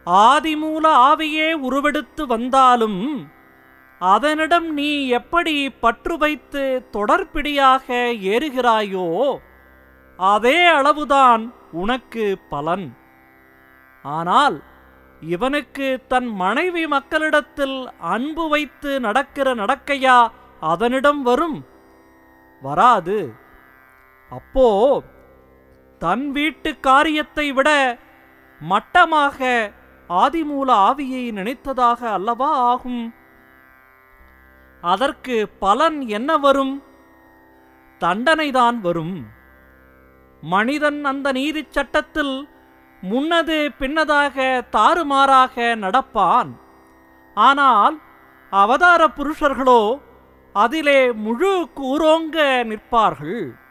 ஆதிமூல ஆவியே உருவெடுத்து வந்தாலும் அதனிடம் நீ எப்படி பற்று வைத்து தொடர்பிடியாக ஏறுகிறாயோ அதே அளவுதான் உனக்கு பலன் ஆனால் இவனுக்கு தன் மனைவி மக்களிடத்தில் அன்பு வைத்து நடக்கிற நடக்கையா அதனிடம் வரும் வராது அப்போ தன் வீட்டு காரியத்தை விட மட்டமாக ஆதிமூல ஆவியை நினைத்ததாக அல்லவா ஆகும் அதற்கு பலன் என்ன வரும் தண்டனைதான் வரும் மனிதன் அந்த நீதிச் சட்டத்தில் முன்னது பின்னதாக தாறுமாறாக நடப்பான் ஆனால் அவதார புருஷர்களோ அதிலே முழு கூரோங்க நிற்பார்கள்